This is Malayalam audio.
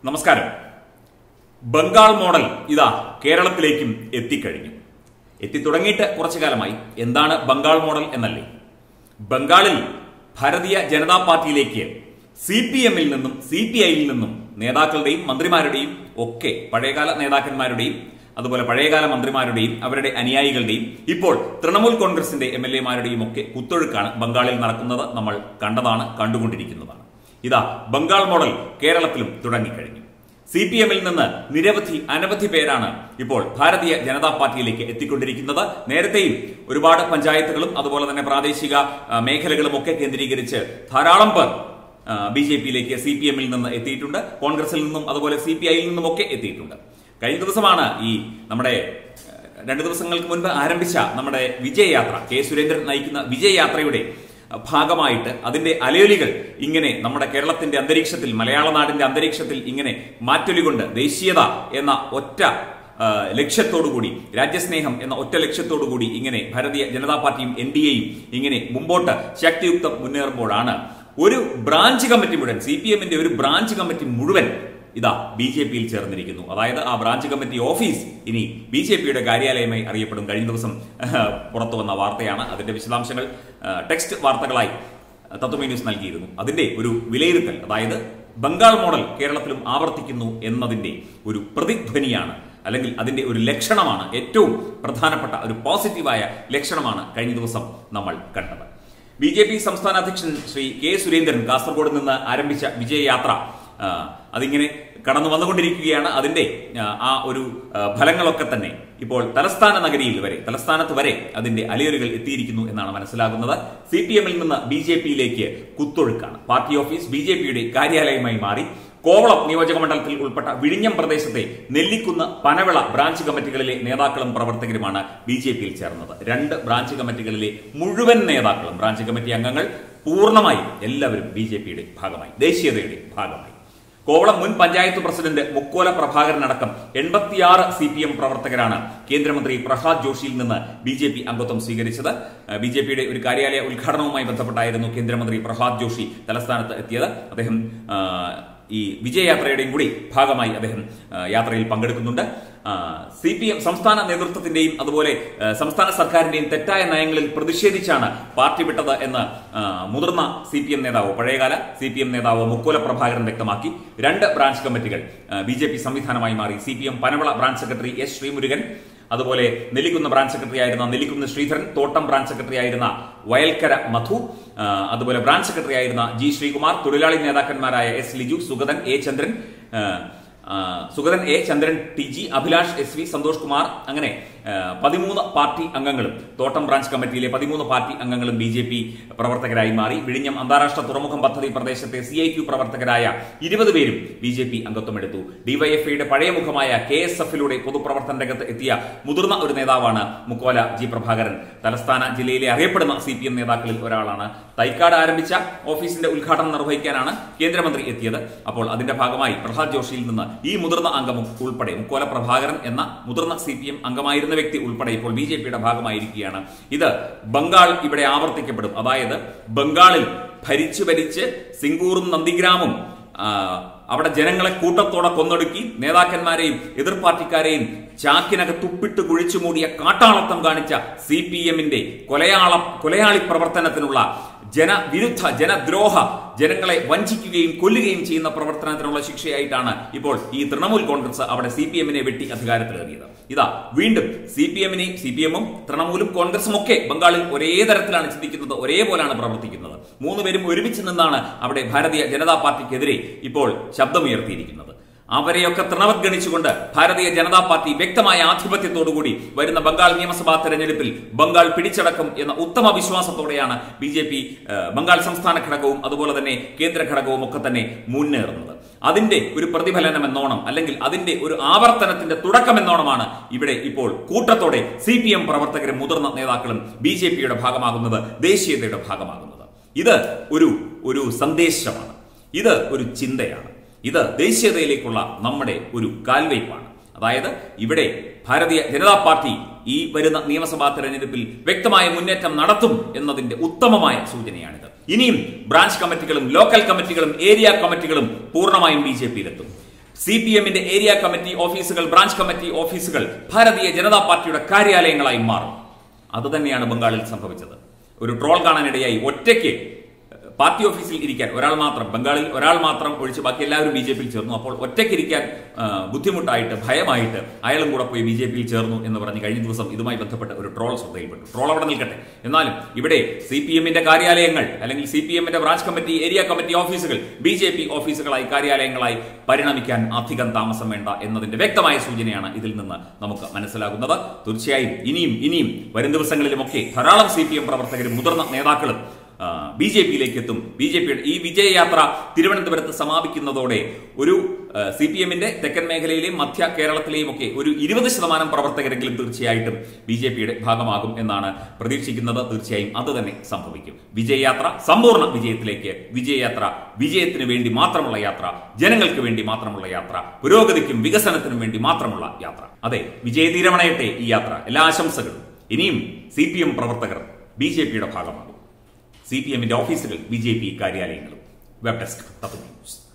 നമസ്കാരം ബംഗാൾ മോഡൽ ഇതാ കേരളത്തിലേക്കും എത്തിക്കഴിഞ്ഞു എത്തിത്തുടങ്ങിയിട്ട് കുറച്ചു കാലമായി എന്താണ് ബംഗാൾ മോഡൽ എന്നല്ലേ ബംഗാളിൽ ഭാരതീയ ജനതാ പാർട്ടിയിലേക്ക് സി പി എമ്മിൽ നിന്നും സി പി ഐയിൽ നിന്നും നേതാക്കളുടെയും മന്ത്രിമാരുടെയും ഒക്കെ പഴയകാല നേതാക്കന്മാരുടെയും അതുപോലെ പഴയകാല മന്ത്രിമാരുടെയും അവരുടെ അനുയായികളുടെയും ഇപ്പോൾ തൃണമൂൽ കോൺഗ്രസിന്റെ എം എൽ എമാരുടെയും ഒക്കെ കുത്തൊഴുക്കാണ് ബംഗാളിൽ നടക്കുന്നത് നമ്മൾ കണ്ടതാണ് കണ്ടുകൊണ്ടിരിക്കുന്നതാണ് ഇതാ ബംഗാൾ മോഡൽ കേരളത്തിലും തുടങ്ങിക്കഴിഞ്ഞു സി പി എമ്മിൽ നിന്ന് നിരവധി അനവധി പേരാണ് ഇപ്പോൾ ഭാരതീയ ജനതാ പാർട്ടിയിലേക്ക് എത്തിക്കൊണ്ടിരിക്കുന്നത് നേരത്തെയും ഒരുപാട് പഞ്ചായത്തുകളും അതുപോലെ തന്നെ പ്രാദേശിക ആ, മേഖലകളും ഒക്കെ കേന്ദ്രീകരിച്ച് ധാരാളം പേർ ബി ജെ പിയിലേക്ക് സി പി എമ്മിൽ നിന്ന് എത്തിയിട്ടുണ്ട് കോൺഗ്രസിൽ നിന്നും അതുപോലെ സി പി ഐയിൽ നിന്നും ഒക്കെ എത്തിയിട്ടുണ്ട് കഴിഞ്ഞ ദിവസമാണ് ഈ നമ്മുടെ ആ, രണ്ട് ദിവസങ്ങൾക്ക് മുൻപ് ആരംഭിച്ച നമ്മുടെ വിജയയാത്ര കെ സുരേന്ദ്രൻ നയിക്കുന്ന വിജയയാത്രയുടെ ഭാഗമായിട്ട് അതിന്റെ അലയൊലികൾ ഇങ്ങനെ നമ്മുടെ കേരളത്തിന്റെ അന്തരീക്ഷത്തിൽ മലയാള നാടിന്റെ അന്തരീക്ഷത്തിൽ ഇങ്ങനെ മാറ്റൊലികൊണ്ട് ദേശീയത എന്ന ഒറ്റ ആ, ലക്ഷ്യത്തോടുകൂടി രാജ്യസ്നേഹം എന്ന ഒറ്റ ലക്ഷ്യത്തോടുകൂടി ഇങ്ങനെ ഭാരതീയ ജനതാ പാർട്ടിയും എൻ ഡി എയും ഇങ്ങനെ മുമ്പോട്ട് ശക്തിയുക്തം മുന്നേറുമ്പോഴാണ് ഒരു ബ്രാഞ്ച് കമ്മിറ്റി മുഴുവൻ സി പി എമ്മിന്റെ ഒരു ബ്രാഞ്ച് കമ്മിറ്റി മുഴുവൻ ഇതാ ബി ജെ പിയിൽ ചേർന്നിരിക്കുന്നു അതായത് ആ ബ്രാഞ്ച് കമ്മിറ്റി ഓഫീസ് ഇനി ബി ജെ പിയുടെ കാര്യാലയമായി അറിയപ്പെടും കഴിഞ്ഞ ദിവസം പുറത്തു വന്ന വാർത്തയാണ് അതിന്റെ വിശദാംശങ്ങൾ ആ, ടെക്സ്റ്റ് വാർത്തകളായി തത്വമേ ന്യൂസ് നൽകിയിരുന്നു അതിന്റെ ഒരു വിലയിരുത്തൽ അതായത് ബംഗാൾ മോഡൽ കേരളത്തിലും ആവർത്തിക്കുന്നു എന്നതിന്റെ ഒരു പ്രതിധ്വനിയാണ് അല്ലെങ്കിൽ അതിന്റെ ഒരു ലക്ഷണമാണ് ഏറ്റവും പ്രധാനപ്പെട്ട ഒരു പോസിറ്റീവായ ലക്ഷണമാണ് കഴിഞ്ഞ ദിവസം നമ്മൾ കണ്ടത് ബി ജെ പി സംസ്ഥാന അധ്യക്ഷൻ ശ്രീ കെ സുരേന്ദ്രൻ കാസർഗോഡ് നിന്ന് ആരംഭിച്ച വിജയയാത്ര ആ, അതിങ്ങനെ കടന്നു വന്നുകൊണ്ടിരിക്കുകയാണ് അതിന്റെ ആ, ആ ഒരു ആ, ഫലങ്ങളൊക്കെ തന്നെ ഇപ്പോൾ തലസ്ഥാന നഗരിയിൽ വരെ തലസ്ഥാനത്ത് വരെ അതിന്റെ അലയൊലികൾ എത്തിയിരിക്കുന്നു എന്നാണ് മനസ്സിലാകുന്നത് സി പി എമ്മിൽ നിന്ന് ബി ജെ പിയിലേക്ക് കുത്തൊഴുക്കാണ് പാർട്ടി ഓഫീസ് ബി ജെ പിയുടെ കാര്യാലയമായി മാറി കോവളം നിയോജക മണ്ഡലത്തിൽ ഉൾപ്പെട്ട വിഴിഞ്ഞം പ്രദേശത്തെ നെല്ലിക്കുന്ന് പനവിള ബ്രാഞ്ച് കമ്മിറ്റികളിലെ നേതാക്കളും പ്രവർത്തകരുമാണ് ബി ജെ പിയിൽ ചേർന്നത് രണ്ട് ബ്രാഞ്ച് കമ്മിറ്റികളിലെ മുഴുവൻ നേതാക്കളും ബ്രാഞ്ച് കമ്മിറ്റി അംഗങ്ങൾ പൂർണ്ണമായും എല്ലാവരും ബി ജെ പിയുടെ ഭാഗമായി ദേശീയതയുടെ ഭാഗമായി കോവളം മുൻ പഞ്ചായത്ത് പ്രസിഡന്റ് മുക്കോല പ്രഭാകരൻ അടക്കം എൺപത്തിയാറ് സി പി എം പ്രവർത്തകരാണ് കേന്ദ്രമന്ത്രി പ്രഹ്ലാദ് ജോഷിയിൽ നിന്ന് ബി ജെ പി അംഗത്വം സ്വീകരിച്ചത് ബി ജെ പിയുടെ ഒരു കാര്യാലയ ഉദ്ഘാടനവുമായി ബന്ധപ്പെട്ടായിരുന്നു കേന്ദ്രമന്ത്രി പ്രഹ്ലാദ് ജോഷി തലസ്ഥാനത്ത് എത്തിയത് അദ്ദേഹം ആ, ഈ വിജയയാത്രയുടെയും കൂടി ഭാഗമായി അദ്ദേഹം ആ, യാത്രയിൽ പങ്കെടുക്കുന്നുണ്ട് സി പി എം സംസ്ഥാന നേതൃത്വത്തിന്റെയും അതുപോലെ ആ, സംസ്ഥാന സർക്കാരിന്റെയും തെറ്റായ നയങ്ങളിൽ പ്രതിഷേധിച്ചാണ് പാർട്ടി വിട്ടത് എന്ന് ആ, മുതിർന്ന സി പി എം നേതാവ് പഴയകാല സി പി എം നേതാവ് മുക്കോല പ്രഭാകരൻ വ്യക്തമാക്കി രണ്ട് ബ്രാഞ്ച് കമ്മിറ്റികൾ ബി ജെ പി സംവിധാനമായി മാറി C P M Panavila branch secretary S Sreemurugan അതുപോലെ നെല്ലിക്കുന്ന് ബ്രാഞ്ച് സെക്രട്ടറി ആയിരുന്ന നെല്ലിക്കുന്ന് ശ്രീധരൻ തോട്ടം ബ്രാഞ്ച് സെക്രട്ടറി ആയിരുന്ന വയൽക്കര മധു ആ, അതുപോലെ ബ്രാഞ്ച് സെക്രട്ടറി ആയിരുന്ന ജി ശ്രീകുമാർ തൊഴിലാളി നേതാക്കന്മാരായ എസ് ലിജു സുഗതൻ എ ചന്ദ്രൻ ആ, ആ, Sugathan A Chandran T G Abhilash S V Santhosh Kumar അങ്ങനെ ആ, പതിമൂന്ന് പാർട്ടി അംഗങ്ങളും തോട്ടം ബ്രാഞ്ച് കമ്മിറ്റിയിലെ പതിമൂന്ന് പാർട്ടി അംഗങ്ങളും ബി ജെ പി പ്രവർത്തകരായി മാറി വിഴിഞ്ഞം അന്താരാഷ്ട്ര തുറമുഖം പദ്ധതി പ്രദേശത്തെ സി ഐ ക്യു പ്രവർത്തകരായ ഇരുപത് പേരും ബി ജെ പി അംഗത്വമെടുത്തു ഡിവൈഎഫ്ഐയുടെ പഴയ മുഖമായ കെ എസ് എഫിലൂടെ പൊതുപ്രവർത്തന രംഗത്ത് എത്തിയ മുതിർന്ന ഒരു നേതാവാണ് മുക്കോല ജി പ്രഭാകരൻ തലസ്ഥാന ജില്ലയിലെ അറിയപ്പെടുന്ന സി പി എം നേതാക്കളിൽ ഒരാളാണ് തൈക്കാട് ആരംഭിച്ച ഓഫീസിന്റെ ഉദ്ഘാടനം നിർവഹിക്കാനാണ് കേന്ദ്രമന്ത്രി എത്തിയത് അപ്പോൾ അതിന്റെ ഭാഗമായി പ്രഹ്ലാദ് ജോഷിയിൽ നിന്ന് ഈ മുതിർന്ന അംഗം ഉൾപ്പെടെ മുക്കോല പ്രഭാകരൻ എന്ന മുതിർന്ന സി പി എം അംഗമായിരുന്ന വ്യക്തി ഉൾപ്പെടെ ഇപ്പോൾ ബി ജെ പിയുടെ ഭാഗമായിരിക്കുകയാണ് ഇത് ബംഗാൾ ഇവിടെ ആവർത്തിക്കപ്പെടും അതായത് ബംഗാളിൽ ഭരിച്ചു ഭരിച്ച് സിംഗൂറും നന്ദിഗ്രാമും ആ, അവിടെ ജനങ്ങളെ കൂട്ടത്തോടെ കൊന്നൊടുക്കി നേതാക്കന്മാരെയും എതിർ പാർട്ടിക്കാരെയും ചാക്കിനകത്ത് ഉപ്പിട്ട് കുഴിച്ചു മൂടിയ കാട്ടാളത്തം കാണിച്ച സി പി എമ്മിന്റെ കൊലയാള കൊലയാളി പ്രവർത്തനത്തിനുള്ള ജനവിരുദ്ധ ജനദ്രോഹ ജനങ്ങളെ വഞ്ചിക്കുകയും കൊല്ലുകയും ചെയ്യുന്ന പ്രവർത്തനത്തിനുള്ള ശിക്ഷയായിട്ടാണ് ഇപ്പോൾ ഈ തൃണമൂൽ കോൺഗ്രസ് അവിടെ സി പി എമ്മിനെ വെട്ടി അധികാരത്തിലേറിയത് ഇതാ വീണ്ടും സി പി എമ്മിനെയും സി പി എമ്മും തൃണമൂലും കോൺഗ്രസും ഒക്കെ ബംഗാളിൽ ഒരേ തരത്തിലാണ് ചിന്തിക്കുന്നത് ഒരേപോലാണ് പ്രവർത്തിക്കുന്നത് മൂന്നുപേരും ഒരുമിച്ച് നിന്നാണ് അവിടെ ഭാരതീയ ജനതാ പാർട്ടിക്കെതിരെ ഇപ്പോൾ ശബ്ദമുയർത്തിയിരിക്കുന്നത് അവരെയൊക്കെ തൃണവത്ഗണിച്ചുകൊണ്ട് ഭാരതീയ ജനതാ പാർട്ടി വ്യക്തമായ ആധിപത്യത്തോടുകൂടി വരുന്ന ബംഗാൾ നിയമസഭാ തെരഞ്ഞെടുപ്പിൽ ബംഗാൾ പിടിച്ചടക്കും എന്ന ഉത്തമ വിശ്വാസത്തോടെയാണ് ബി ജെ പി ബംഗാൾ സംസ്ഥാന ഘടകവും അതുപോലെ തന്നെ കേന്ദ്ര ഘടകവും ഒക്കെ തന്നെ മുന്നേറുന്നത് അതിന്റെ ഒരു പ്രതിഫലനം എന്നോണം അല്ലെങ്കിൽ അതിന്റെ ഒരു ആവർത്തനത്തിന്റെ തുടക്കം എന്നോണമാണ് ഇവിടെ ഇപ്പോൾ കൂട്ടത്തോടെ സി പി എം പ്രവർത്തകരും മുതിർന്ന നേതാക്കളും ബി ജെ പിയുടെ ഭാഗമാകുന്നത് ദേശീയതയുടെ ഭാഗമാകുന്നത് ഇത് ഒരു ഒരു സന്ദേശമാണ് ഇത് ഒരു ചിന്തയാണ് ഇത് ദേശീയതയിലേക്കുള്ള നമ്മുടെ ഒരു കാൽവയ്പാണ് അതായത് ഇവിടെ ഭാരതീയ ജനതാ പാർട്ടി ഈ വരുന്ന നിയമസഭാ തെരഞ്ഞെടുപ്പിൽ വ്യക്തമായ മുന്നേറ്റം നടത്തും എന്നതിന്റെ ഉത്തമമായ സൂചനയാണിത് ഇനിയും ബ്രാഞ്ച് കമ്മിറ്റികളും ലോക്കൽ കമ്മിറ്റികളും ഏരിയ കമ്മിറ്റികളും പൂർണ്ണമായും ബി ജെ പിയിലെത്തും സി പി എമ്മിന്റെ ഏരിയ കമ്മിറ്റി ഓഫീസുകൾ ബ്രാഞ്ച് കമ്മിറ്റി ഓഫീസുകൾ ഭാരതീയ ജനതാ പാർട്ടിയുടെ കാര്യാലയങ്ങളായി മാറും അത് തന്നെയാണ് ബംഗാളിൽ സംഭവിച്ചത് ഒരു ട്രോൾ കാണാനിടയായി ഒറ്റയ്ക്ക് പാർട്ടി ഓഫീസിൽ ഇരിക്കാൻ ഒരാൾ മാത്രം ബംഗാളിൽ ഒരാൾ മാത്രം ഒഴിച്ച് ബാക്കി എല്ലാവരും ബി ജെ പിയിൽ ചേർന്നു അപ്പോൾ ഒറ്റയ്ക്കിരിക്കാൻ ആ, ബുദ്ധിമുട്ടായിട്ട് ഭയമായിട്ട് അയാളും കൂടെ പോയി ബി ജെ പിയിൽ ചേർന്നു എന്ന് പറഞ്ഞ് കഴിഞ്ഞ ദിവസം ഇതുമായി ബന്ധപ്പെട്ട് ഒരു ട്രോൾ ശ്രദ്ധയിൽപ്പെട്ടു ട്രോൾ അവിടെ നിൽക്കട്ടെ എന്നാലും ഇവിടെ സി പി എമ്മിന്റെ കാര്യാലയങ്ങൾ അല്ലെങ്കിൽ സി പി എമ്മിന്റെ ബ്രാഞ്ച് കമ്മിറ്റി ഏരിയ കമ്മിറ്റി ഓഫീസുകൾ ബി ജെ പി ഓഫീസുകളായി കാര്യാലയങ്ങളായി പരിണമിക്കാൻ അധികം താമസം വേണ്ട എന്നതിന്റെ വ്യക്തമായ സൂചനയാണ് ഇതിൽ നിന്ന് നമുക്ക് മനസ്സിലാകുന്നത് തീർച്ചയായും ഇനിയും ഇനിയും വരും ദിവസങ്ങളിലുമൊക്കെ ധാരാളം സി പി എം പ്രവർത്തകരും മുതിർന്ന നേതാക്കളും ബി ജെ പിയിലേക്ക് എത്തും ബി ജെ പിയുടെ ഈ വിജയയാത്ര തിരുവനന്തപുരത്ത് സമാപിക്കുന്നതോടെ ഒരു സി പി എമ്മിന്റെ തെക്കൻ മേഖലയിലെയും മധ്യ കേരളത്തിലെയും ഒക്കെ ഒരു ഇരുപത് ശതമാനം പ്രവർത്തകരെങ്കിലും തീർച്ചയായിട്ടും ബി ജെ പിയുടെ ഭാഗമാകും എന്നാണ് പ്രതീക്ഷിക്കുന്നത് തീർച്ചയായും അത് തന്നെ സംഭവിക്കും വിജയയാത്ര സമ്പൂർണ്ണ വിജയത്തിലേക്ക് വിജയയാത്ര വിജയത്തിന് വേണ്ടി മാത്രമുള്ള യാത്ര ജനങ്ങൾക്ക് വേണ്ടി മാത്രമുള്ള യാത്ര പുരോഗതിക്കും വികസനത്തിനും വേണ്ടി മാത്രമുള്ള യാത്ര അതെ വിജയതീരമണയട്ടെ ഈ യാത്ര എല്ലാ ആശംസകളും ഇനിയും സി പി എം പ്രവർത്തകർ ബി ജെ പിയുടെ ഭാഗമാകും സി പി എമ്മിന്റെ ഓഫീസുകൾ ബി ജെ പി കാര്യാലയങ്ങളും വെബ് ഡെസ്ക് തത്വ ന്യൂസ്